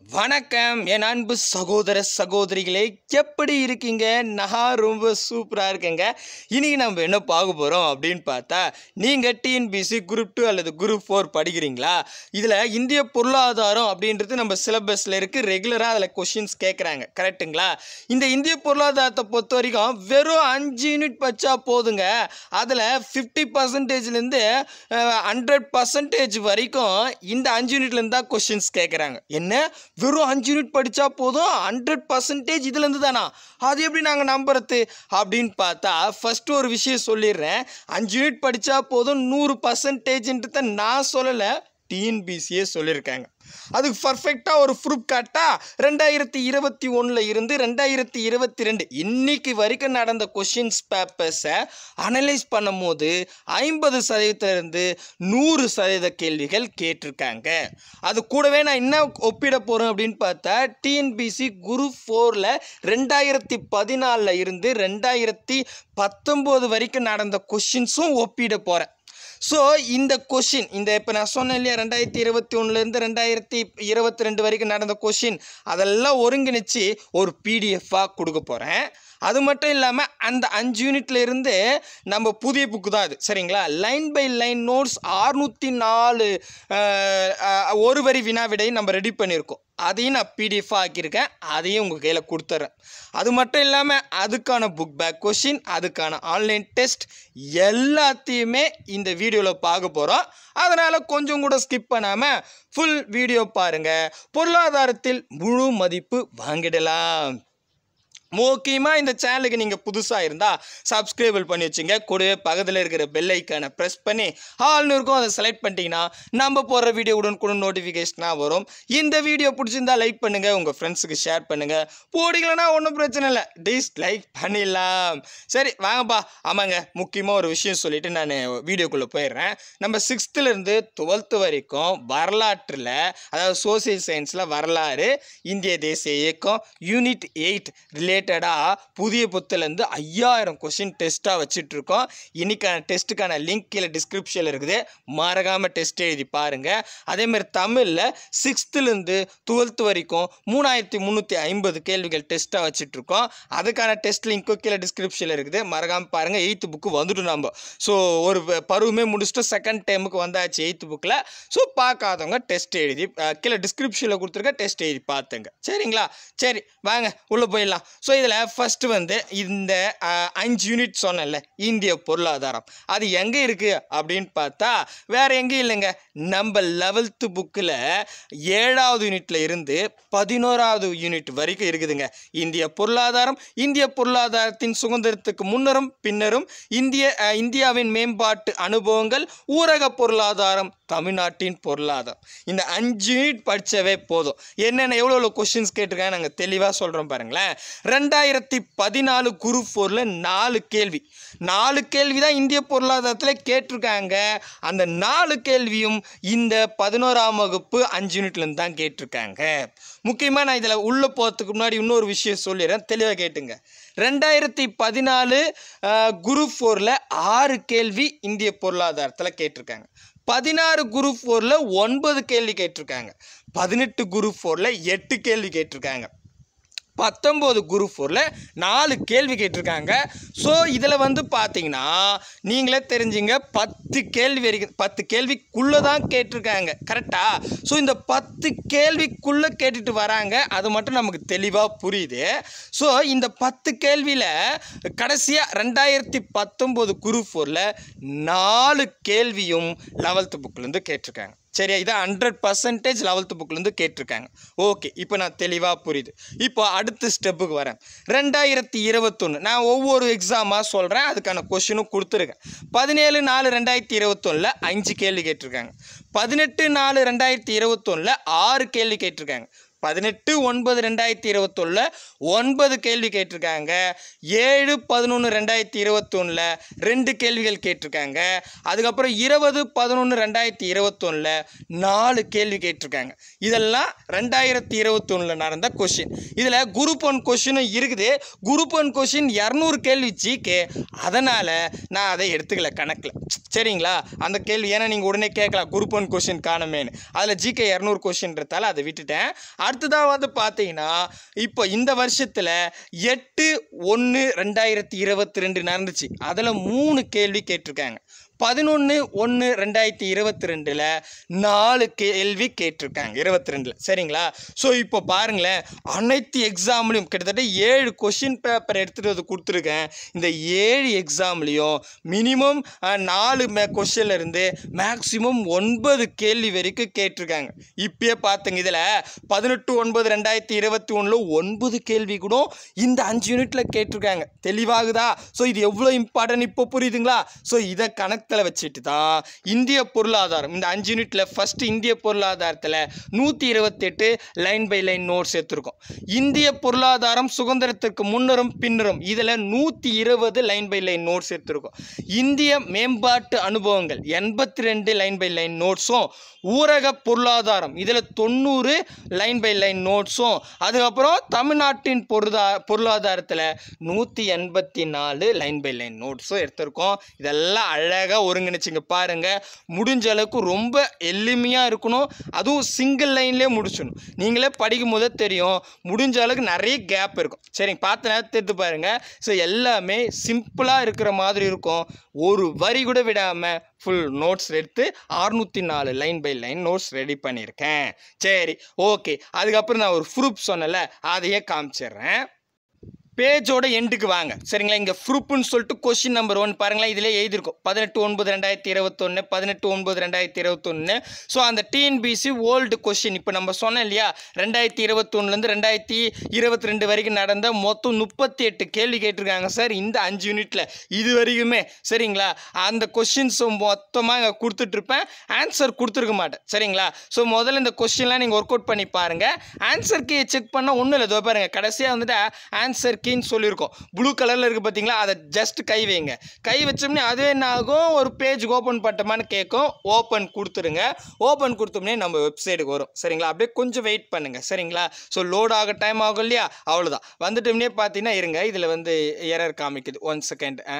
வணக்கம் என் அன்பு சகோதர சகோதரிகளே எப்படி இருக்கீங்க நான் ரொம்ப சூப்பராக இருக்கேங்க இன்னைக்கு நம்ம என்ன பார்க்க போகிறோம் அப்படின்னு பார்த்தா நீங்கள் டிஎன்பிசி குரூப் டூ அல்லது குரூப் ஃபோர் படிக்கிறீங்களா இதில் இந்திய பொருளாதாரம் அப்படின்றது நம்ம சிலபஸில் இருக்குது ரெகுலராக அதில் கொஷின்ஸ் கேட்குறாங்க கரெக்ட்டுங்களா இந்த இந்திய பொருளாதாரத்தை பொறுத்த வரைக்கும் வெறும் அஞ்சு யூனிட் படித்தா போதுங்க அதில் ஃபிஃப்டி பர்சன்டேஜ்லேருந்து ஹண்ட்ரட் பர்சன்டேஜ் வரைக்கும் இந்த அஞ்சு யூனிட்லேருந்து தான் கொஷின்ஸ் கேட்குறாங்க என்ன வெறும் அஞ்சு யூனிட் படித்தா போதும் ஹண்ட்ரட் பர்சன்டேஜ் இதுலேருந்து தானா அது எப்படி நாங்கள் நம்புறது அப்படின்னு பார்த்தா ஃபஸ்ட்டு ஒரு விஷயம் சொல்லிடுறேன் அஞ்சு யூனிட் படித்தா போதும் நூறு பர்சன்டேஜ்ன்றத நான் சொல்லலை டிஎன்பிசியே சொல்லியிருக்காங்க அதுக்கு பர்ஃபெக்டாக ஒரு ப்ரூஃப் காட்டா ரெண்டாயிரத்தி இருபத்தி ஒன்றில் இருந்து ரெண்டாயிரத்தி இருபத்தி ரெண்டு இன்னைக்கு வரைக்கும் நடந்த கொஷின்ஸ் பேப்பர்ஸை அனலைஸ் பண்ணும்போது ஐம்பது சதவீதத்திலிருந்து நூறு சதவீத கேள்விகள் கேட்டிருக்காங்க அது கூடவே நான் என்ன ஒப்பிட போகிறேன் அப்படின்னு பார்த்தா டிஎன்பிசி குரூப் ஃபோரில் ரெண்டாயிரத்தி பதினாலில் இருந்து ரெண்டாயிரத்தி பத்தொம்போது வரைக்கும் நடந்த கொஷின்ஸும் ஒப்பிட போகிறேன் ஸோ இந்த கொஷின் இந்த இப்போ நான் சொன்னேன் இல்லையா ரெண்டாயிரத்தி இருபத்தி ஒன்றுலேருந்து ரெண்டாயிரத்தி இருபத்தி ரெண்டு வரைக்கும் நடந்த கொஷின் அதெல்லாம் ஒருங்கிணைச்சு ஒரு பிடிஎஃபாக கொடுக்க போகிறேன் அது மட்டும் இல்லாமல் அந்த அஞ்சு யூனிட்ல இருந்து நம்ம புதிய புக்கு தான் அது சரிங்களா லைன் பை லைன் நோட்ஸ் ஆறுநூற்றி நாலு அஹ், அஹ், ஒரு வரி வினா விடை நம்ம ரெடி பண்ணியிருக்கோம் அதையும் நான் பிடிஎஃபாக ஆக்கியிருக்கேன் அதையும் உங்கள் கையில் கொடுத்துட்றேன் அது மட்டும் இல்லாமல் அதுக்கான புக் பேக் கொஷின் அதுக்கான ஆன்லைன் டெஸ்ட் எல்லாத்தையுமே இந்த வீடியோவில் பார்க்க போகிறோம் அதனால் கொஞ்சம் கூட ஸ்கிப் பண்ணாமல் ஃபுல் வீடியோ பாருங்கள் பொருளாதாரத்தில் முழு மதிப்பு வாங்கிடலாம் முக்கியமாக இந்த சேனலுக்கு நீங்கள் புதுசாக இருந்தால் சப்ஸ்கிரைபிள் பண்ணி வச்சுங்க கூடவே பக்கத்தில் இருக்கிற பெல் ஐக்கானை ப்ரெஸ் பண்ணி ஆல்னு இருக்கும் அதை செலக்ட் பண்ணிட்டீங்கன்னா நம்ம போடுற வீடியோ உடனுக்குடன் நோட்டிஃபிகேஷனாக வரும் இந்த வீடியோ பிடிச்சிருந்தா லைக் பண்ணுங்கள் உங்கள் ஃப்ரெண்ட்ஸுக்கு ஷேர் பண்ணுங்கள் போடிக்கலன்னா ஒன்றும் பிரச்சனை இல்லை டிஸ் லைக் பண்ணிடலாம் சரி வாங்கப்பா ஆமாங்க முக்கியமாக ஒரு விஷயம் சொல்லிவிட்டு நான் வீடியோக்குள்ளே போயிடுறேன் நம்ம சிக்ஸ்த்துலேருந்து டுவெல்த்து வரைக்கும் வரலாற்றில் அதாவது சோசியல் சயின்ஸில் வரலாறு இந்திய தேசிய இயக்கம் யூனிட் எயிட் ரிலேட்டடாக புதிய புத்துலேருந்து ஐயாயிரம் கொஷின் டெஸ்ட்டாக வச்சிட்ருக்கோம் இன்னைக்கான டெஸ்ட்டுக்கான லிங்க் கீழே டிஸ்கிரிப்ஷனில் இருக்குது மறக்காமல் டெஸ்ட் எழுதி பாருங்கள் அதேமாதிரி தமிழில் சிக்ஸ்த்துலேருந்து டுவெல்த்து வரைக்கும் மூணாயிரத்தி முந்நூற்றி ஐம்பது கேள்விகள் டெஸ்ட்டாக வச்சிட்ருக்கோம் அதுக்கான டெஸ்ட் லிங்க்கும் கீழே டிஸ்கிரிப்ஷனில் இருக்குது மறக்காமல் பாருங்கள் எயித்து புக்கு வந்துட்டோம் நம்ம ஸோ ஒரு ப- பருவமே முடிச்சுட்டு செகண்ட் டைமுக்கு வந்தாச்சு எயித்து புக்கில் ஸோ பார்க்காதவங்க டெஸ்ட் எழுதி அஹ், கீழே டிஸ்கிரிப்ஷனில் கொடுத்துருக்க டெஸ்ட் எழுதி பார்த்துங்க சரிங்களா சரி வாங்க உள்ளே போயிடலாம் ஸோ இதில் ஃபஸ்ட்டு வந்து இந்த அஹ், அஞ்சு யூனிட் சொன்னேன்ல இந்திய பொருளாதாரம் அது எங்கே இருக்குது அப்படின்னு பார்த்தா வேற எங்கேயும் இல்லைங்க நம்ம லெவல்த்து புக்கில் ஏழாவது யூனிட்ல இருந்து பதினோராவது யூனிட் வரைக்கும் இருக்குதுங்க இந்திய பொருளாதாரம் இந்திய பொருளாதாரத்தின் சுதந்திரத்துக்கு முன்னரும் பின்னரும் இந்திய அஹ், இந்தியாவின் மேம்பாட்டு அனுபவங்கள் ஊரக பொருளாதாரம் தமிழ்நாட்டின் பொருளாதாரம் இந்த அஞ்சு யூனிட் படித்தவே போதும் என்னென்ன எவ்வளோ எவ்வளோ கொஷின்ஸ் கேட்டிருக்காங்க நாங்கள் தெளிவாக சொல்கிறோம் பாருங்களேன் ரெண்டாயிரத்தி பதினாலு குரூப் ஃபோரில் நாலு கேள்வி நாலு கேள்வி தான் இந்திய பொருளாதாரத்தில் கேட்டிருக்காங்க அந்த நாலு கேள்வியும் இந்த பதினோராம் வகுப்பு அஞ்சு யூனிட்லேருந்து தான் கேட்டிருக்காங்க முக்கியமாக நான் இதில் உள்ளே போகிறதுக்கு முன்னாடி இன்னொரு விஷயம் சொல்லிடுறேன் தெளிவாக கேட்டுங்க ரெண்டாயிரத்தி பதினாலு குரூப் ஃபோரில் ஆறு கேள்வி இந்திய பொருளாதாரத்தில் கேட்டிருக்காங்க பதினாறு குரூப் ஃபோரில் ஒன்பது கேள்வி கேட்டிருக்காங்க பதினெட்டு குரூப் ஃபோரில் எட்டு கேள்வி கேட்டிருக்காங்க பத்தொம்போது குரூப் ஃபோரில் நாலு கேள்வி கேட்டிருக்காங்க ஸோ இதில் வந்து பார்த்தீங்கன்னா நீங்களே தெரிஞ்சுங்க பத்து கேள்வி வரைக்கும் பத்து கேள்விக்குள்ளே தான் கேட்டிருக்காங்க கரெக்டாக ஸோ இந்த பத்து கேள்விக்குள்ளே கேட்டுட்டு வராங்க அது மட்டும் நமக்கு தெளிவாக புரியுது ஸோ இந்த பத்து கேள்வியில் கடைசியாக ரெண்டாயிரத்தி பத்தொம்போது குரூப் ஃபோரில் நாலு கேள்வியும் லெவல்த்து புக்லேருந்து கேட்டிருக்காங்க சரியா இதை ஹண்ட்ரட் பர்சன்டேஜ் லெவல்த்து புக்லேருந்து கேட்டிருக்காங்க ஓகே இப்போ நான் தெளிவாக புரியுது இப்போ அடுத்த ஸ்டெப்புக்கு வரேன் ரெண்டாயிரத்தி இருபத்தொன்று நான் ஒவ்வொரு எக்ஸாமாக சொல்கிறேன் அதுக்கான கொஷினும் கொடுத்துருக்கேன் பதினேழு நாலு ரெண்டாயிரத்தி இருபத்தொன்னில் அஞ்சு கேள்வி கேட்டிருக்காங்க பதினெட்டு நாலு ரெண்டாயிரத்தி இருபத்தொன்னில் ஆறு கேள்வி கேட்டிருக்காங்க பதினெட்டு ஒன்பது ரெண்டாயிரத்தி இருபத்தொன்னில் ஒன்பது கேள்வி கேட்டிருக்காங்க ஏழு பதினொன்று ரெண்டாயிரத்தி இருபத்தொன்னில் ரெண்டு கேள்விகள் கேட்டிருக்காங்க அதுக்கப்புறம் இருபது பதினொன்று ரெண்டாயிரத்தி இருபத்தொன்னில் நாலு கேள்வி கேட்டிருக்காங்க இதெல்லாம் ரெண்டாயிரத்தி இருபத்தொன்னில் நடந்த கொஷின் இதில் குரூப் ஒன் கொஷினும் இருக்குது குரூப் ஒன் கொஷின் இரநூறு கேள்வி ஜிகே அதனால் நான் அதை எடுத்துக்கல கணக்கில் சரிங்களா அந்த கேள்வி ஏன்னா நீங்கள் உடனே கேட்கலாம் குரூப் ஒன் கொஷின் காணுமேனு அதில் ஜிகே இரநூறு கொஷின்றதால அதை விட்டுட்டேன் அடுத்ததாக வந்து பார்த்தீங்கன்னா இப்போ இந்த வருஷத்தில் எட்டு ஒன்று ரெண்டாயிரத்தி இருபத்தி ரெண்டு நடந்துச்சு அதில் மூணு கேள்வி கேட்டிருக்காங்க பதினொன்று ஒன்று ரெண்டாயிரத்தி இருபத்தி ரெண்டில் நாலு கேள்வி கேட்டிருக்காங்க இருபத்தி ரெண்டில் சரிங்களா ஸோ இப்போ பாருங்களேன் அனைத்து எக்ஸாம்லையும் கிட்டத்தட்ட ஏழு கொஷின் பேப்பர் எடுத்துகிட்டு வந்து கொடுத்துருக்கேன் இந்த ஏழு எக்ஸாம்லேயும் மினிமம் நாலு மே கொஷினில் இருந்து மேக்ஸிமம் ஒன்பது கேள்வி வரைக்கும் கேட்டிருக்காங்க இப்பயே பார்த்துங்க இதில் பதினெட்டு ஒன்பது ரெண்டாயிரத்தி இருபத்தி ஒன்றில் ஒன்பது கேள்வி கூட இந்த அஞ்சு யூனிட்டில் கேட்டிருக்காங்க தெளிவாகுதா ஸோ இது எவ்வளோ இம்பார்ட்டன்ட் இப்போ புரியுதுங்களா ஸோ இதை கணக்கில் வச்சுட்டு தான் இந்திய பொருளாதாரம் இந்த அஞ்சு யூனிட்டில் ஃபஸ்ட்டு இந்திய பொருளாதாரத்தில் நூற்றி இருபத்தெட்டு லைன் பை லைன் நோட்ஸ் எடுத்திருக்கோம் இந்திய பொருளாதாரம் சுதந்திரத்திற்கு முன்னரும் பின்னரும் இதில் நூற்றி இருபது லைன் பை லைன் நோட்ஸ் எடுத்திருக்கோம் இந்திய மேம்பாட்டு அனுபவங்கள் எண்பத்தி ரெண்டு லைன் பை லைன் நோட்ஸும் ஊரக பொருளாதாரம் இதில் தொண்ணூறு லைன் பை லைன் நோட்ஸும் அதுக்கப்புறம் தமிழ்நாட்டின் பொருளா பொருளாதாரத்தில் நூற்றி எண்பத்தி நாலு லைன் பை லைன் நோட்ஸும் எடுத்திருக்கோம் இதெல்லாம் அழகாக ஒருங்கிணைச்சிங்க பாருங்கள் முடிஞ்ச அளவுக்கு ரொம்ப எளிமையாக இருக்கணும் அதுவும் சிங்கிள் லைன்லேயே முடிச்சிடணும் நீங்களே படிக்கும் போதே தெரியும் முடிஞ்ச அளவுக்கு நிறைய கேப் இருக்கும் சரிங்க பார்த்த நேரத்தை எடுத்து பாருங்கள் ஸோ எல்லாமே சிம்பிளாக இருக்கிற மாதிரி இருக்கும் ஒரு வரி கூட விடாமல் ஃபுல் நோட்ஸ் எடுத்து அறுநூற்றி நாலு line by line notes ready பண்ணியிருக்கேன் சரி ஓகே அதுக்கப்புறம் நான் ஒரு ப்ரூஃப் சொன்னல அதையே காமிச்சிடுறேன் பேஜோட எண்டுக்கு வாங்க சரிங்களா இங்கே ப்ரூஃப்னு சொல்லிட்டு கொஷின் நம்பர் ஒன் பாருங்களேன் இதிலே எழுதியிருக்கும் பதினெட்டு ஒன்பது ரெண்டாயிரத்தி இருபத்தொன்று பதினெட்டு ஒன்பது ரெண்டாயிரத்தி இருபத்தொன்று ஸோ அந்த டிஎன்பிசி ஓல்டு கொஷின் இப்போ நம்ம சொன்னோம் இல்லையா ரெண்டாயிரத்தி இருபத்தொன்னுலேருந்து ரெண்டாயிரத்தி இருபத்தி ரெண்டு வரைக்கும் நடந்த மொத்தம் முப்பத்தி எட்டு கேள்வி கேட்டிருக்காங்க சார் இந்த அஞ்சு யூனிட்டில் இது வரைக்குமே சரிங்களா அந்த கொஷின்ஸ் மொத்தமாக இங்கே கொடுத்துட்ருப்பேன் ஆன்சர் கொடுத்துருக்க மாட்டேன் சரிங்களா ஸோ முதல்ல இந்த கொஷின்லாம் நீங்கள் ஒர்க் அவுட் பண்ணி பாருங்கள் ஆன்சர் கீ செக் பண்ணால் ஒன்றும் இல்லை இதோ பாருங்கள் கடைசியாக வந்துட்டு ஆன்சர் கீன்னு சொல்லியிருக்கோம் ப்ளூ கலரில் இருக்குது பார்த்தீங்களா அதை ஜஸ்ட் கை வைங்க கை வச்சோம்னே அதுவே என்ன ஆகும் ஒரு பேஜ் ஓப்பன் பண்ணிட்டோமான்னு கேட்கும் ஓப்பன் கொடுத்துருங்க ஓப்பன் கொடுத்தோம்னே நம்ம வெப்சைட்டுக்கு வரும் சரிங்களா அப்படியே கொஞ்சம் வெயிட் பண்ணுங்கள் சரிங்களா ஸோ லோட் ஆக டைம் ஆகும் இல்லையா அவ்வளோதான் வந்துட்டோம்னே பார்த்தீங்கன்னா இருங்க இதில் வந்து எரர் காமிக்குது ஒன் செகண்ட் ஆ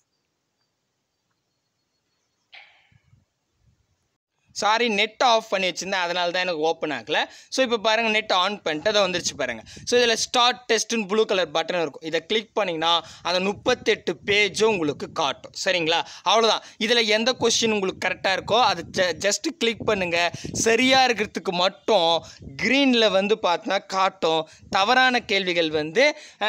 சாரி நெட் ஆஃப் பண்ணி வச்சுருந்தேன் அதனால தான் எனக்கு ஓப்பன் ஆகலை ஸோ இப்போ பாருங்கள் நெட் ஆன் பண்ணிட்டு அதை வந்துருச்சு பாருங்கள் ஸோ இதில் ஸ்டார்ட் டெஸ்ட்டுன்னு ப்ளூ கலர் பட்டன் இருக்கும் இதை கிளிக் பண்ணிங்கன்னா அந்த முப்பத்தெட்டு பேஜும் உங்களுக்கு காட்டும் சரிங்களா அவ்வளோதான் இதில் எந்த கொஷின் உங்களுக்கு கரெக்டாக இருக்கோ அது ஜ ஜஸ்ட்டு கிளிக் பண்ணுங்கள் சரியாக இருக்கிறதுக்கு மட்டும் க்ரீனில் வந்து பார்த்தீங்கன்னா காட்டும் தவறான கேள்விகள் வந்து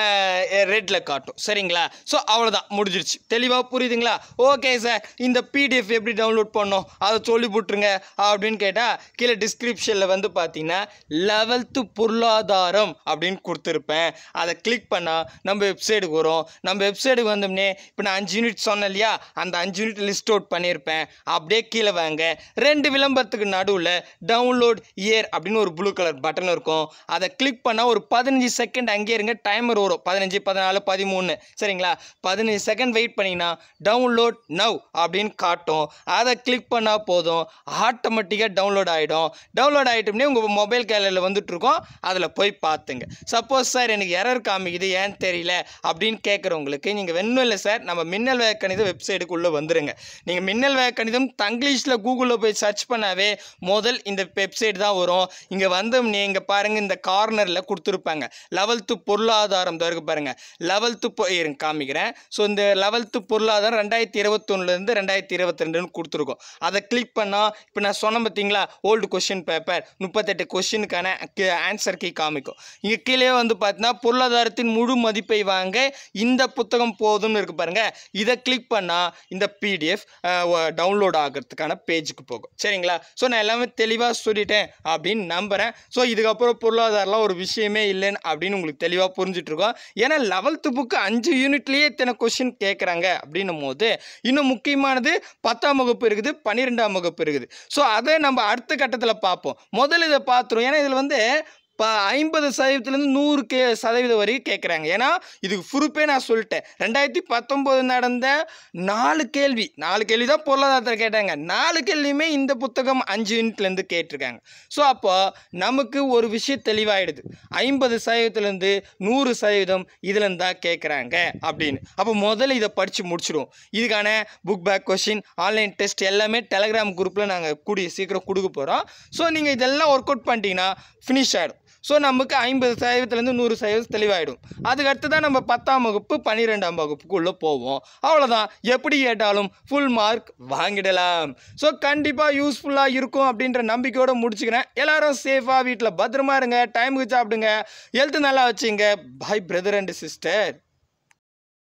ரெட்டில் காட்டும் சரிங்களா ஸோ அவ்வளோதான் முடிஞ்சிருச்சு தெளிவாக புரியுதுங்களா ஓகே சார் இந்த பிடிஎஃப் எப்படி டவுன்லோட் பண்ணோம் அதை சொல்லி போட்டுருங்க அப்படின்னு கேட்டால் கீழே டிஸ்கிரிப்ஷனில் வந்து பார்த்தீங்கன்னா லெவல்த்து பொருளாதாரம் அப்படின்னு கொடுத்துருப்பேன் அதை கிளிக் பண்ணால் நம்ம வெப்சைட்டுக்கு வரும் நம்ம வெப்சைட்டுக்கு வந்தோம்னே இப்போ நான் அஞ்சு யூனிட் சொன்னேன் இல்லையா அந்த அஞ்சு யூனிட் லிஸ்ட் அவுட் பண்ணியிருப்பேன் அப்படியே கீழே வாங்க ரெண்டு விளம்பரத்துக்கு நடுவில் டவுன்லோட் இயர் அப்படின்னு ஒரு ப்ளூ கலர் பட்டன் இருக்கும் அதை கிளிக் பண்ணால் ஒரு பதினஞ்சு செகண்ட் அங்கேயே இருங்க டைமர் வரும் பதினஞ்சு பதினாலு பதிமூணு சரிங்களா பதினஞ்சு செகண்ட் வெயிட் பண்ணிங்கன்னா டவுன்லோட் நவ் அப்படின்னு காட்டும் அதை கிளிக் பண்ணால் போதும் ஆட்டோமேட்டிக்காக டவுன்லோட் ஆகிடும் டவுன்லோட் ஆகிட்டோம்னே உங்கள் மொபைல் கேலரில் வந்துட்டு இருக்கோம் அதில் போய் பார்த்துங்க சப்போஸ் சார் எனக்கு எரர் காமிக்குது ஏன்னு தெரியல அப்படின்னு கேட்குறவங்களுக்கு நீங்கள் வெண்ணும் இல்லை சார் நம்ம மின்னல் வேக கணிதம் வெப்சைட்டுக்குள்ளே வந்துருங்க நீங்கள் மின்னல் வேக கணிதம் தங்கிலீஷில் கூகுளில் போய் சர்ச் பண்ணாவே முதல் இந்த வெப்சைட் தான் வரும் இங்கே வந்தோம்னே இங்கே பாருங்கள் இந்த கார்னரில் கொடுத்துருப்பாங்க லெவல்த்து பொருளாதாரம் தான் இருக்கு பாருங்கள் லெவல்த்து பொ இருங்க காமிக்கிறேன் ஸோ இந்த லெவல்த்து பொருளாதாரம் ரெண்டாயிரத்தி இருபத்தொன்னுலேருந்து ரெண்டாயிரத்தி இருபத்தி ரெண்டுன்னு கொடுத்துருக்கோம் அதை கிளிக் பண்ணால் இப்போ நான் சொன்னேன் பார்த்தீங்களா ஓல்டு கொஷின் பேப்பர் முப்பத்தெட்டு கொஷினுக்கான ஆன்சர் கீ காமிக்கும் இங்கே கீழே வந்து பார்த்தீங்கன்னா பொருளாதாரத்தின் முழு மதிப்பை வாங்க இந்த புத்தகம் போதும்னு இருக்கு பாருங்க இதை கிளிக் பண்ணால் இந்த பிடிஎஃப் டவுன்லோட் ஆகிறதுக்கான பேஜுக்கு போகும் சரிங்களா ஸோ நான் எல்லாமே தெளிவாக சொல்லிட்டேன் அப்படின்னு நம்புகிறேன் ஸோ இதுக்கப்புறம் பொருளாதாரம்லாம் ஒரு விஷயமே இல்லைன்னு அப்படின்னு உங்களுக்கு தெளிவாக புரிஞ்சுட்டு இருக்கோம் ஏன்னா லெவல்த்து புக்கு அஞ்சு யூனிட்லேயே இத்தனை கொஷின் கேட்குறாங்க அப்படின்னும் போது இன்னும் முக்கியமானது பத்தாம் வகுப்பு இருக்குது பன்னிரெண்டாம் வகுப்பு இருக்குது ஸோ அதை நம்ம அடுத்த கட்டத்தில் பார்ப்போம் முதல்ல இதை பார்த்துருவோம் ஏன்னா இதில் வந்து இப்போ ஐம்பது சதவீதத்துலேருந்து நூறு கே சதவீதம் வரைக்கும் கேட்குறாங்க ஏன்னா இதுக்கு ப்ரூஃபே நான் சொல்லிட்டேன் ரெண்டாயிரத்தி பத்தொம்போது நடந்த நாலு கேள்வி நாலு கேள்வி தான் பொருளாதாரத்தில் கேட்டாங்க நாலு கேள்வியுமே இந்த புத்தகம் அஞ்சு யூனிட்லேருந்து கேட்டிருக்காங்க ஸோ அப்போ நமக்கு ஒரு விஷயம் தெளிவாயிடுது ஐம்பது சதவீதத்துலேருந்து நூறு சதவீதம் இதுலேருந்து தான் கேட்குறாங்க அப்படின்னு அப்போ முதல்ல இதை படித்து முடிச்சிடுவோம் இதுக்கான book back question online test எல்லாமே டெலகிராம் குரூப்பில் நாங்கள் கூடிய சீக்கிரம் கொடுக்க போகிறோம் ஸோ நீங்கள் இதெல்லாம் ஒர்க் அவுட் பண்ணிட்டீங்கன்னா ஃபினிஷ் ஆகிடும் ஸோ நமக்கு ஐம்பது சதவீதத்துலேருந்து நூறு சதவீதம் தெளிவாயிடும் அதுக்கு அடுத்து தான் நம்ம பத்தாம் வகுப்பு பன்னிரெண்டாம் வகுப்புக்குள்ளே போவோம் அவ்வளோதான் எப்படி கேட்டாலும் ஃபுல் மார்க் வாங்கிடலாம் ஸோ கண்டிப்பாக யூஸ்ஃபுல்லாக இருக்கும் அப்படின்ற நம்பிக்கையோடு முடிச்சுக்கிறேன் எல்லாரும் சேஃபாக வீட்டில் பத்திரமா இருங்க டைமுக்கு சாப்பிடுங்க ஹெல்த் நல்லா வச்சுங்க பாய் பிரதர் அண்ட் சிஸ்டர்